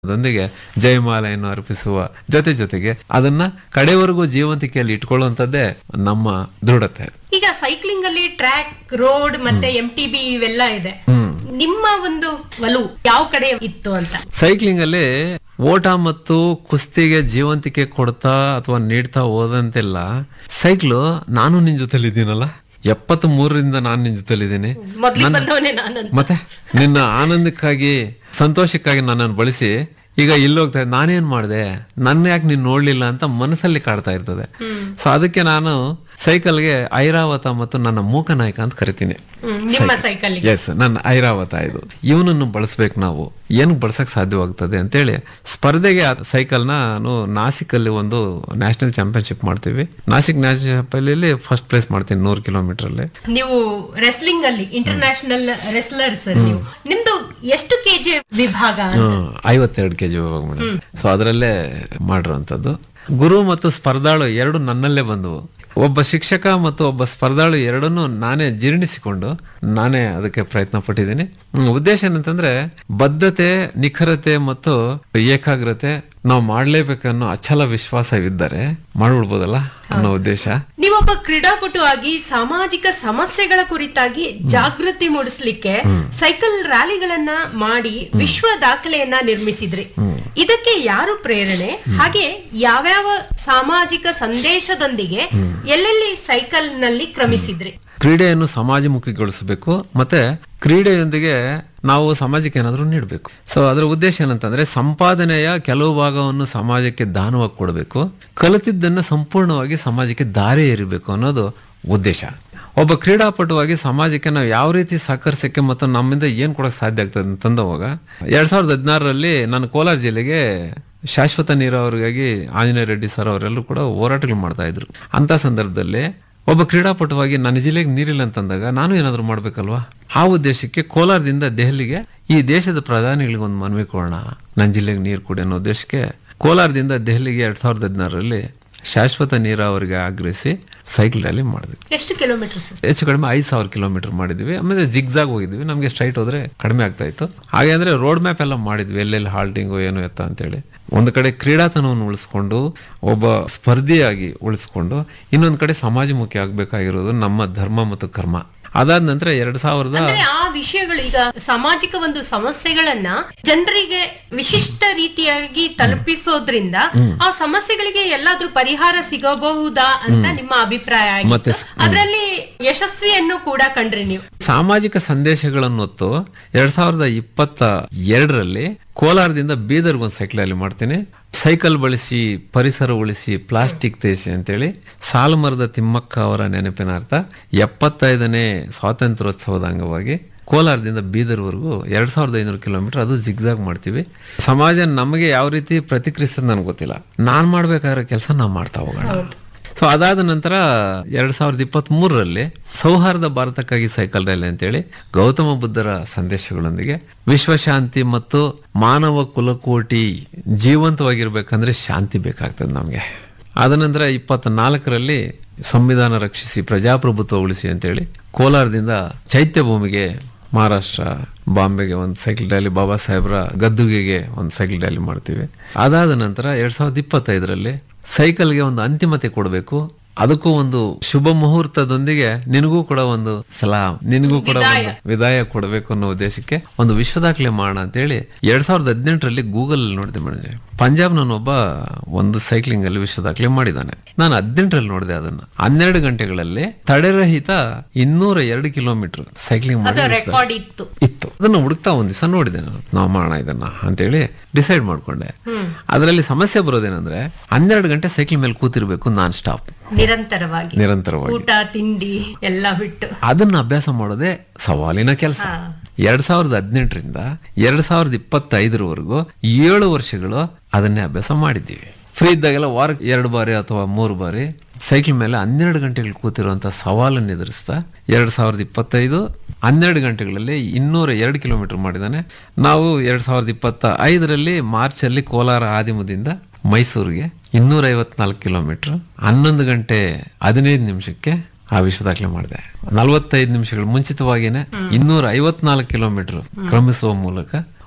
ದೊಂದಿಗೆ ಜಯಮಾಲೆಯನ್ನು ಅರ್ಪಿಸುವ ಜೊತೆ ಜೊತೆಗೆ ಅದನ್ನ ಕಡೆವರೆಗೂ ಜೀವಂತಿಕೆಯಲ್ಲಿ ಇಟ್ಕೊಳ್ಳುವಂಥದ್ದೇ ನಮ್ಮ ದೃಢತೆ ಈಗ ಸೈಕ್ಲಿಂಗ್ ಅಲ್ಲಿ ಟ್ರ್ಯಾಕ್ ರೋಡ್ ಮತ್ತೆ ಎಂ ಟಿ ಬಿ ಇವೆಲ್ಲ ಇದೆ ನಿಮ್ಮ ಒಂದು ಒಲವು ಯಾವ ಕಡೆ ಇತ್ತು ಅಂತ ಸೈಕ್ಲಿಂಗ್ ಅಲ್ಲಿ ಓಟ ಮತ್ತು ಕುಸ್ತಿಗೆ ಜೀವಂತಿಕೆ ಕೊಡ್ತಾ ಅಥವಾ ನೀಡ್ತಾ ಹೋದಂತೆಲ್ಲ ಸೈಕ್ಲು ನಾನು ನಿನ್ ಜೊತೆಲಿದ್ದೀನಲ್ಲ ಎಪ್ಪತ್ತ್ ಮೂರರಿಂದ ನಾನು ನಿನ್ ಜೊತೆಲಿದ್ದೀನಿ ಮೊದ್ಲಿಗೆ ಬಂದವನೇ ನಾನು ಮತ್ತೆ ನಿನ್ನ ಆನಂದಕ್ಕಾಗಿ ಸಂತೋಷಕ್ಕಾಗಿ ನನ್ನನ್ನು ಬಳಸಿ ಈಗ ಇಲ್ಲೋಗ್ತಾ ಇದ್ದೆ, ನಾನೇನ್ ಮಾಡಿದೆ ನನ್ನ ಯಾಕೆ ನೀನ್ ನೋಡ್ಲಿಲ್ಲ ಅಂತ ಮನಸ್ಸಲ್ಲಿ ಕಾಡ್ತಾ ಇರ್ತದೆ ಸೊ ಅದಕ್ಕೆ ನಾನು ಸೈಕಲ್ಗೆ ಐರಾವತ ಮತ್ತು ನನ್ನ ಮೂಕನಾಯಕ ಅಂತ ಕರಿತೀನಿ ನಿಮ್ಮ ಸೈಕಲ್ ಎಸ್ ನನ್ನ ಐರಾವತ ಇದು ಇವನನ್ನು ಬಳಸ್ಬೇಕು ನಾವು ಏನು ಬಳಸಕ್ ಸಾಧ್ಯವಾಗ್ತದೆ ಅಂತೇಳಿ ಸ್ಪರ್ಧೆಗೆ ಆ ಸೈಕಲ್ನ ನಾನು ನಾಸಿಕಲ್ಲಿ ಒಂದು ನ್ಯಾಷನಲ್ ಚಾಂಪಿಯನ್ಶಿಪ್ ಮಾಡ್ತೀವಿ Nashik national champion first place ಮಾಡ್ತೀನಿ ನೂರು ಕಿಲೋಮೀಟರ್ ಅಲ್ಲಿ ನೀವು ರೆಸ್ಲಿಂಗ್ ಅಲ್ಲಿ ಇಂಟರ್ನ್ಯಾಷನಲ್ ರೆಸ್ಲರ್ಸ್ ನೀವು ನಿಮ್ದು ಎಷ್ಟು ಕೆಜಿ ವಿಭಾಗ ಹ್ಮ್, ಐವತ್ತೆರಡು ಕೆಜಿ ವಿಭಾಗ ಮೇಡಮ್ ಸೊ ಅದರಲ್ಲೇ ಮಾಡಿರುವಂತದ್ದು ಗುರು ಮತ್ತು ಸ್ಪರ್ಧಾಳು ಎರಡು ನನ್ನಲ್ಲೇ ಬಂದವು ಒಬ್ಬ ಶಿಕ್ಷಕ ಮತ್ತು ಒಬ್ಬ ಸ್ಪರ್ಧಾಳು ಎರಡನ್ನೂ ನಾನೇ ಜೀರ್ಣಿಸಿಕೊಂಡು ನಾನೇ ಅದಕ್ಕೆ ಪ್ರಯತ್ನ ಪಟ್ಟಿದ್ದೀನಿ ಹ್ಮ್, ಉದ್ದೇಶ ಏನಂತಂದ್ರೆ ಬದ್ಧತೆ ನಿಖರತೆ ಮತ್ತು ಏಕಾಗ್ರತೆ ನಾವು ಮಾಡ್ಲೇಬೇಕನ್ನೋ ಅಚಲ ವಿಶ್ವಾಸವಿದ್ದರೆ ಮಾಡ್ಬಿಡ್ಬೋದಲ್ಲ ಅನ್ನೋ ಉದ್ದೇಶ ನೀವೊಬ್ಬ ಕ್ರೀಡಾಪಟು ಆಗಿ ಸಾಮಾಜಿಕ ಸಮಸ್ಯೆಗಳ ಕುರಿತಾಗಿ ಜಾಗೃತಿ ಮೂಡಿಸ್ಲಿಕ್ಕೆ ಸೈಕಲ್ ರ್ಯಾಲಿಗಳನ್ನ ಮಾಡಿ ವಿಶ್ವ ದಾಖಲೆಯನ್ನ ನಿರ್ಮಿಸಿದ್ರಿ ಇದಕ್ಕೆ ಯಾರು ಪ್ರೇರಣೆ ಹಾಗೆ ಯಾವ್ಯಾವ ಸಾಮಾಜಿಕ ಸಂದೇಶದೊಂದಿಗೆ ಎಲ್ಲೆಲ್ಲಿ ಸೈಕಲ್ ನಲ್ಲಿ ಕ್ರಮಿಸಿದ್ರಿ ಕ್ರೀಡೆಯನ್ನು ಸಮಾಜಮುಖಿಗೊಳಿಸಬೇಕು ಮತ್ತೆ ಕ್ರೀಡೆಯೊಂದಿಗೆ ನಾವು ಸಮಾಜಕ್ಕೆ ಏನಾದರೂ ನೀಡಬೇಕು ಸೊ ಅದರ ಉದ್ದೇಶ ಏನಂತಂದ್ರೆ ಸಂಪಾದನೆಯ ಕೆಲವು ಭಾಗವನ್ನು ಸಮಾಜಕ್ಕೆ ದಾನವಾಗಿ ಕೊಡಬೇಕು ಕಲಿತಿದ್ದನ್ನು ಸಂಪೂರ್ಣವಾಗಿ ಸಮಾಜಕ್ಕೆ ದಾರಿ ಎರಿಬೇಕು ಅನ್ನೋದು ಉದ್ದೇಶ ಒಬ್ಬ ಕ್ರೀಡಾಪಟುವಾಗಿ ಸಮಾಜಕ್ಕೆ ನಾವು ಯಾವ ರೀತಿ ಸಹಕರಿಸಕ್ಕೆ ಮತ್ತು ನಮ್ಮಿಂದ ಏನ್ ಕೊಡಕ್ ಸಾಧ್ಯ ಆಗ್ತದೆ ಅಂತಂದವಾಗ ಎರಡ್ ಸಾವಿರದ ಹದಿನಾರರಲ್ಲಿ ನಾನು ಕೋಲಾರ ಜಿಲ್ಲೆಗೆ ಶಾಶ್ವತ ನೀರಾವರಿಗಾಗಿ ಆಂಜನೇಯ ರೆಡ್ಡಿ ಸರ್ ಅವರೆಲ್ಲರೂ ಕೂಡ ಹೋರಾಟಗಳು ಮಾಡ್ತಾ ಇದ್ರು ಅಂತ ಸಂದರ್ಭದಲ್ಲಿ ಒಬ್ಬ ಕ್ರೀಡಾಪಟುವಾಗಿ ನನ್ನ ಜಿಲ್ಲೆಗೆ ನೀರಿಲ್ಲ ಅಂತಂದಾಗ ನಾನು ಏನಾದರೂ ಮಾಡ್ಬೇಕಲ್ವಾ ಆ ಉದ್ದೇಶಕ್ಕೆ ಕೋಲಾರದಿಂದ ದೆಹಲಿಗೆ ಈ ದೇಶದ ಪ್ರಧಾನಿಗಳಿಗೆ ಒಂದು ಮನವಿ ಕೊಡೋಣ ನನ್ನ ಜಿಲ್ಲೆಗೆ ನೀರು ಕೊಡಿ ಅನ್ನೋ ಉದ್ದೇಶಕ್ಕೆ ಕೋಲಾರದಿಂದ ದೆಹಲಿಗೆ ಎರಡ್ ಸಾವಿರದ ಹದಿನಾರರಲ್ಲಿ ಶಾಶ್ವತ ನೀರಾವರಿಗೆ ಆಗ್ರಹಿಸಿ ಸೈಕಲ್ ರ್ಯಾಲಿ ಮಾಡಿದ್ವಿ ಎಷ್ಟು ಕಿಲೋಮೀಟರ್ ಹೆಚ್ಚು ಕಡಿಮೆ ಐದು ಸಾವಿರ ಕಿಲೋಮೀಟರ್ ಮಾಡಿದ್ವಿ ಆಮೇಲೆ ಜಿಗ್ಜಾಗ್ ಹೋಗಿದ್ವಿ ನಮಗೆ ಸ್ಟ್ರೈಟ್ ಹೋದ್ರೆ ಕಡಿಮೆ ಆಗ್ತಾ ಇತ್ತು ಹಾಗೆ ಅಂದ್ರೆ ರೋಡ್ ಮ್ಯಾಪ್ ಎಲ್ಲ ಮಾಡಿದ್ವಿ ಎಲ್ಲೆಲ್ಲಿ ಹಾಲ್ಟಿಂಗು ಏನು ಎತ್ತ ಅಂತೇಳಿ ಒಂದು ಕಡೆ ಕ್ರೀಡಾತನವನ್ನು ಉಳಿಸ್ಕೊಂಡು ಒಬ್ಬ ಸ್ಪರ್ಧಿಯಾಗಿ ಉಳಿಸ್ಕೊಂಡು ಇನ್ನೊಂದು ಕಡೆ ಸಮಾಜಮುಖಿ ಆಗ್ಬೇಕಾಗಿರೋದು ನಮ್ಮ ಧರ್ಮ ಮತ್ತು ಕರ್ಮ ಅದಾದ ನಂತರ ಎರಡ್ ಸಾವಿರದ ಅಂದ್ರೆ ಆ ವಿಷಯಗಳು ಈಗ ಸಾಮಾಜಿಕ ಒಂದು ಸಮಸ್ಯೆಗಳನ್ನ ಜನರಿಗೆ ವಿಶಿಷ್ಟ ರೀತಿಯಾಗಿ ತಲುಪಿಸೋದ್ರಿಂದ ಆ ಸಮಸ್ಯೆಗಳಿಗೆ ಎಲ್ಲಾದ್ರೂ ಪರಿಹಾರ ಸಿಗಬಹುದಾ ಅಂತ ನಿಮ್ಮ ಅಭಿಪ್ರಾಯ ಮತ್ತೆ ಆಗಿತ್ತು ಅದರಲ್ಲಿ ಯಶಸ್ವಿಯನ್ನು ಕೂಡ ಕಂಡ್ರಿ ನೀವು ಸಾಮಾಜಿಕ ಸಂದೇಶಗಳನ್ನು ಹೊತ್ತು ಎರಡ್ ಸಾವಿರದ ಇಪ್ಪತ್ತ ಎರಡರಲ್ಲಿ ಕೋಲಾರದಿಂದ ಬೀದರ್ಗೆ ಒಂದು ಸೈಕಲ್ ಅಲ್ಲಿ ಮಾಡ್ತೀನಿ ಸೈಕಲ್ ಬಳಸಿ ಪರಿಸರ ಉಳಿಸಿ ಪ್ಲಾಸ್ಟಿಕ್ ತೇಸಿ ಅಂತೇಳಿ ಸಾಲುಮರದ ತಿಮ್ಮಕ್ಕ ಅವರ ನೆನಪಿನಾರ್ಥ ಎಪ್ಪತ್ತೈದನೇ ಸ್ವಾತಂತ್ರ್ಯೋತ್ಸವದ ಅಂಗವಾಗಿ ಕೋಲಾರದಿಂದ ಬೀದರ್ವರೆಗೂ ಎರಡ್ ಸಾವಿರದ ಐನೂರು ಕಿಲೋಮೀಟರ್ ಅದು ಜಿಗ್ಜಾಗ್ ಮಾಡ್ತೀವಿ ಸಮಾಜ ನಮಗೆ ಯಾವ ರೀತಿ ಪ್ರತಿಕ್ರಿಯಿಸ್ತದೆ ನನಗೆ ಗೊತ್ತಿಲ್ಲ ನಾನ್ ಮಾಡ್ಬೇಕಾಗಿರೋ ಕೆಲಸ ನಾವು ಮಾಡ್ತಾ ಹೋಗೋಣ ಸೊ ಅದಾದ ನಂತರ ಎರಡ್ ಸಾವಿರದ ಇಪ್ಪತ್ತ್ ಮೂರರಲ್ಲಿ ಸೌಹಾರ್ದ ಭಾರತಕ್ಕಾಗಿ ಸೈಕಲ್ ರ್ಯಾಲಿ ಅಂತೇಳಿ ಗೌತಮ ಬುದ್ಧರ ಸಂದೇಶಗಳೊಂದಿಗೆ ವಿಶ್ವಶಾಂತಿ ಮತ್ತು ಮಾನವ ಕುಲಕೋಟಿ ಜೀವಂತವಾಗಿರ್ಬೇಕಂದ್ರೆ ಶಾಂತಿ ಬೇಕಾಗ್ತದೆ ನಮಗೆ ಆದ ನಂತರ ಇಪ್ಪತ್ತ ನಾಲ್ಕರಲ್ಲಿ ಸಂವಿಧಾನ ರಕ್ಷಿಸಿ ಪ್ರಜಾಪ್ರಭುತ್ವ ಉಳಿಸಿ ಅಂತೇಳಿ ಕೋಲಾರದಿಂದ ಚೈತ್ಯ ಭೂಮಿಗೆ ಮಹಾರಾಷ್ಟ್ರ ಬಾಂಬೆಗೆ ಒಂದು ಸೈಕಲ್ ರ್ಯಾಲಿ ಬಾಬಾ ಸಾಹೇಬ್ರ ಗದ್ದುಗೆಗೆ ಒಂದು ಸೈಕಲ್ ರ್ಯಾಲಿ ಮಾಡ್ತೀವಿ ಅದಾದ ನಂತರ ಎರಡ್ ಸಾವಿರದ ಇಪ್ಪತ್ತೈದರಲ್ಲಿ ಸೈಕಲ್ಗೆ ಒಂದು ಅಂತಿಮತೆ ಕೊಡಬೇಕು ಅದಕ್ಕೂ ಒಂದು ಶುಭ ಮುಹೂರ್ತದೊಂದಿಗೆ ನಿನಗೂ ಕೂಡ ಒಂದು ಸಲಾಂ ನಿನಗೂ ಕೂಡ ಒಂದು ವಿದಾಯ ಕೊಡಬೇಕು ಅನ್ನೋ ಉದ್ದೇಶಕ್ಕೆ ಒಂದು ವಿಶ್ವ ದಾಖಲೆ ಮಾಡೋಣ ಅಂತೇಳಿ ಎರಡ್ ಸಾವಿರದ ಹದಿನೆಂಟರಲ್ಲಿ ಗೂಗಲ್ ನೋಡಿದೆ ಮೇಡಮ್ ಪಂಜಾಬ್ ಒಬ್ಬ ಒಂದು ಸೈಕ್ಲಿಂಗ್ ಅಲ್ಲಿ ವಿಶ್ವ ದಾಖಲೆ ಮಾಡಿದ್ದಾನೆ ನಾನು ಹದಿನೆಂಟರಲ್ಲಿ ನೋಡಿದೆ ಅದನ್ನ ಹನ್ನೆರಡು ಗಂಟೆಗಳಲ್ಲಿ ತಡೆರಹಿತ ಇನ್ನೂರ ಎರಡು ಕಿಲೋಮೀಟರ್ ಸೈಕ್ಲಿಂಗ್ ಮಾಡಿ ಅದು ರೆಕಾರ್ಡ್ ಇತ್ತು ಇತ್ತು ಅದನ್ನ ಹುಡುಕ್ತಾ ಒಂದ್ ದಿವಸ ನೋಡಿದೆ ನಾನು ನಾವು ಮಾಡೋಣ ಇದನ್ನ ಅಂತೇಳಿ ಡಿಸೈಡ್ ಮಾಡ್ಕೊಂಡೆ ಅದರಲ್ಲಿ ಸಮಸ್ಯೆ ಬರೋದೇನಂದ್ರೆ ಹನ್ನೆರಡು ಗಂಟೆ ಸೈಕಲ್ ಮೇಲೆ ಕೂತಿರ್ಬೇಕು ನಾನ್ ಸ್ಟಾಪ್ ನಿರಂತರವಾಗಿ ನಿರಂತರವಾಗಿ ಊಟ ತಿಂಡಿ ಎಲ್ಲ ಬಿಟ್ಟು ಅದನ್ನ ಅಭ್ಯಾಸ ಮಾಡೋದೇ ಸವಾಲಿನ ಕೆಲಸ ಹಾ. ಎರಡ್ ಸಾವಿರದ ಹದಿನೆಂಟರಿಂದ ಎರಡ್ ಸಾವಿರದ ಇಪ್ಪತ್ತೈದರವರೆಗೂ ಏಳು ವರ್ಷಗಳು ಅದನ್ನೇ ಅಭ್ಯಾಸ ಮಾಡಿದ್ದೀವಿ ಫ್ರೀ ಇದ್ದಾಗೆಲ್ಲ ವಾರಕ್ಕೆ ಎರಡು ಬಾರಿ ಅಥವಾ ಮೂರು ಬಾರಿ ಸೈಕಲ್ ಮೇಲೆ ಹನ್ನೆರಡು ಗಂಟೆಗಳು ಕೂತಿರುವಂತ ಸವಾಲನ್ನು ಎದುರಿಸ್ತಾ ಎರಡ್ ಸಾವಿರದ ಇಪ್ಪತ್ತೈದು ಹನ್ನೆರಡು ಗಂಟೆಗಳಲ್ಲಿ ಇನ್ನೂರ ಎರಡು ಕಿಲೋಮೀಟರ್ ಮಾಡಿದ್ದಾನೆ ನಾವು ಎರಡ್ ಸಾವಿರದ ಇಪ್ಪತ್ತ ಐದರಲ್ಲಿ ಮಾರ್ಚ್ ಅಲ್ಲಿ ಕೋಲಾರ ಆದಿಮದಿಂದ ಮೈಸೂರಿಗೆ ಇನ್ನೂರ ಐವತ್ನಾಲ್ಕು ಕಿಲೋಮೀಟರ್ ಹನ್ನೊಂದು ಗಂಟೆ ಹದಿನೈದು ನಿಮಿಷಕ್ಕೆ ಆ ವಿಶ್ವ ದಾಖಲೆ ಮಾಡಿದೆ ನಲವತ್ತೈದು ನಿಮಿಷಗಳು ಮುಂಚಿತವಾಗಿಯೇ ಇನ್ನೂರ ಐವತ್ನಾಲ್ಕು ಕಿಲೋಮೀಟರ್ ಕ್ರಮಿಸುವ ಮೂಲಕ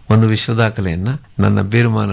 ಒಂದು ವಿಶ್ವ ದಾಖಲೆಯನ್ನ ನನ್ನ ಬೀರ್ಮಾನ